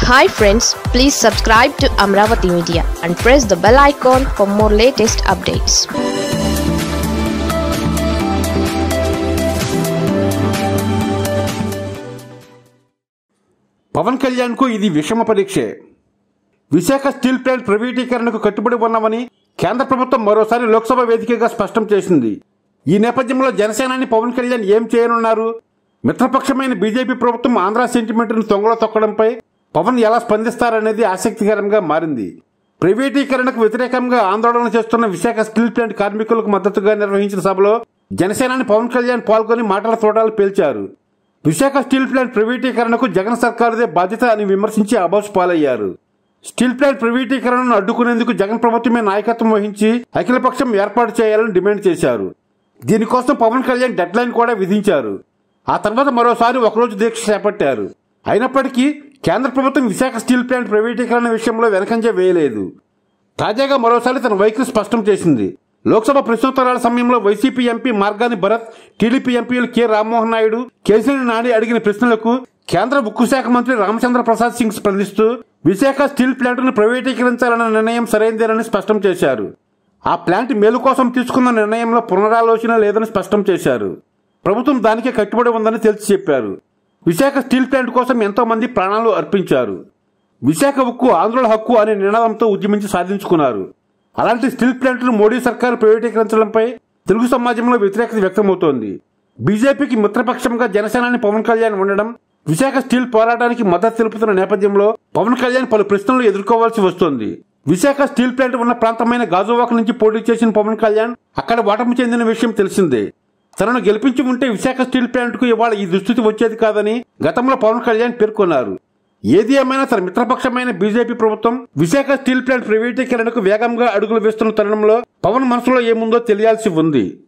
hi friends please subscribe to Amaravati media and press the bell icon for more latest updates Pavan కళ్యాణ్కు ఇది విషమ పరీక్షే Visakha steel plant ప్రైవేటీకరణకు కట్టుబడి ఉన్నామని కేంద్ర ప్రభుత్వం మరోసారి లోక్సభ వేదికగా స్పష్టం చేసింది ఈ నేపథ్యంలో జనసేనాని పవన్ కళ్యాణ్ ఏం చేయనున్నారు మిత్రపక్షమైన బీజేపీ ప్రభుత్వం ఆంధ్ర సెంటిమెంట్ను తొంగలో తొక్కడంపై పవన్ ఎలా స్పందిస్తారనేది ఆసక్తికరంగా మారింది ప్రైవేటీకరణకు వ్యతిరేకంగా ఆందోళన చేస్తున్న విశాఖ స్టీల్ ప్లాంట్ కార్మికులకు మద్దతుగా నిర్వహించిన సభలో జనసేనాని పవన్ కళ్యాణ్ పాల్గొని మాటల తోటాలు పేల్చారు విశాఖ స్టీల్ ప్లాంట్ ప్రైవేటీకరణకు జగన్ సర్కారుదే బాధ్యత అని విమర్శించి అబాస్ పాలయ్యారు స్టీల్ ప్లాంట్ ప్రైవేటీకరణను అడ్డుకునేందుకు జగన్ ప్రభుత్వమే నాయకత్వం వహించి అఖిలపక్షం ఏర్పాటు చేయాలని డిమాండ్ చేశారు దీనికోసం పవన్ కళ్యాణ్ డెడ్ లైన్ కూడా విధించారు ఆ తర్వాత మరోసారి ఒకరోజు దీక్ష చేపట్టారు అయినప్పటికీ కేంద్ర ప్రభుత్వం విశాఖ స్టీల్ ప్లాంట్ ప్రైవేటీకరణ విషయంలో వెనకంజ వేయలేదు తాజాగా మరోసారి తన వైఖరి స్పష్టం చేసింది లోక్సభ ప్రశ్నోత్తరాల సమయంలో YCP MP Margani Bharat TDP ఎంపీలు కె రామ్మోహన్ నాయుడు కేసీఆర్ నాని అడిగిన ప్రశ్నలకు కేంద్ర ఉక్కు శాఖ మంత్రి రామచంద్ర ప్రసాద్ సింగ్ స్పందిస్తూ విశాఖ స్టీల్ ప్లాంట్ను ప్రైవేటీకరించాలన్న నిర్ణయం సరైందేనని స్పష్టం చేశారు ఆ ప్లాంట్ మేలు కోసం తీసుకున్న నిర్ణయంలో పునరాలోచన లేదని స్పష్టం చేశారు ప్రభుత్వం దానికే కట్టుబడి ఉందని తేల్చి చెప్పారు విశాఖ స్టీల్ ప్లాంట్ కోసం ఎంతో మంది ప్రాణాలు అర్పించారు విశాఖ ఉక్కు ఆంధ్రుల హక్కు అనే నినాదంతో ఉద్యమించి సాధించుకున్నారు అలాంటి స్టీల్ ప్లాంట్ను మోడీ సర్కారు ప్రైవేటీకరించడంపై తెలుగు సమాజంలో వ్యతిరేకత వ్యక్తమవుతోంది బీజేపీకి మిత్రపక్షంగా జనసేనాని పవన్ కళ్యాణ్ ఉండడం విశాఖ స్టీల్ పోరాటానికి మద్దతు తెలుపుతున్న నేపథ్యంలో పవన్ కళ్యాణ్ పలు ప్రశ్నలు ఎదుర్కోవాల్సి వస్తోంది విశాఖ స్టీల్ ప్లాంట్ ఉన్న ప్రాంతమైన గాజువాక నుంచి పోటీ చేసిన పవన్ కళ్యాణ్ అక్కడ ఓటమి చెందిన విషయం తెలిసిందే తనను గెలిపించి ఉంటే విశాఖ స్టీల్ ప్లాంట్కు ఇవాళ ఈ దుస్థితి వచ్చేది కాదని గతంలో పవన్ కళ్యాణ్ పేర్కొన్నారు ఏది ఏమైనా తన మిత్రపక్షమైన బీజేపీ ప్రభుత్వం విశాఖ స్టీల్ ప్లాంట్ ప్రైవేటీకరణకు వేగంగా అడుగులు వేస్తున్న తరుణంలో పవన్ మనసులో ఏముందో తెలియాల్సి ఉంది